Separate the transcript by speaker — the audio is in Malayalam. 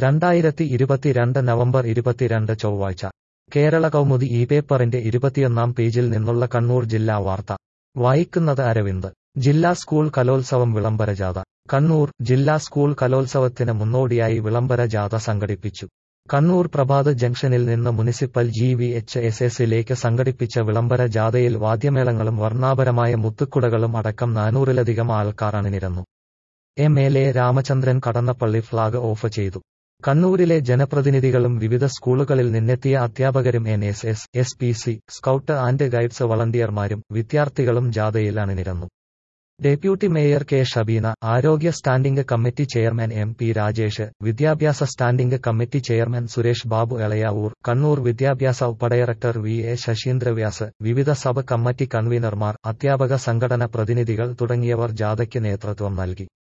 Speaker 1: രണ്ടായിരത്തി ഇരുപത്തിരണ്ട് നവംബർ ഇരുപത്തിരണ്ട് ചൊവ്വാഴ്ച കേരള കൗമുദി ഈ പേപ്പറിന്റെ ഇരുപത്തിയൊന്നാം പേജിൽ നിന്നുള്ള കണ്ണൂർ ജില്ലാ വാർത്ത വായിക്കുന്നത് അരവിന്ദ് ജില്ലാ സ്കൂൾ കലോത്സവം വിളംബര ജാഥ കണ്ണൂർ ജില്ലാ സ്കൂൾ കലോത്സവത്തിന് മുന്നോടിയായി വിളംബര ജാഥ സംഘടിപ്പിച്ചു കണ്ണൂർ പ്രഭാത് ജംഗ്ഷനിൽ നിന്ന് municipal G V H S എസിലേക്ക് സംഘടിപ്പിച്ച വിളംബര ജാഥയിൽ വാദ്യമേളങ്ങളും വർണ്ണാഭരമായ മുത്തുക്കുടകളും അടക്കം നാനൂറിലധികം ആൾക്കാർ അണിനിരന്നു M L A Ramachandran Kadannappally flag off ചെയ്തു കണ്ണൂരിലെ ജനപ്രതിനിധികളും വിവിധ സ്കൂളുകളിൽ നിന്നെത്തിയ അധ്യാപകരും N S S S P C scout and guides വളണ്ടിയർമാരും വിദ്യാർത്ഥികളും ജാഥയിൽ അണിനിരന്നു ഡെപ്യൂട്ടി മേയർ കെ ഷബീന ആരോഗ്യ standing committee chairman M P Rajesh വിദ്യാഭ്യാസ standing committee chairman Suresh Babu Elayavoor Kannur വിദ്യാഭ്യാസ ഉപഡയറക്ടർ വി എ ശശീന്ദ്രവ്യാസ് വിവിധ സബ് കമ്മിറ്റി കൺവീനർമാർ അധ്യാപക സംഘടന പ്രതിനിധികൾ തുടങ്ങിയവർ ജാഥയ്ക്ക് നേതൃത്വം നൽകി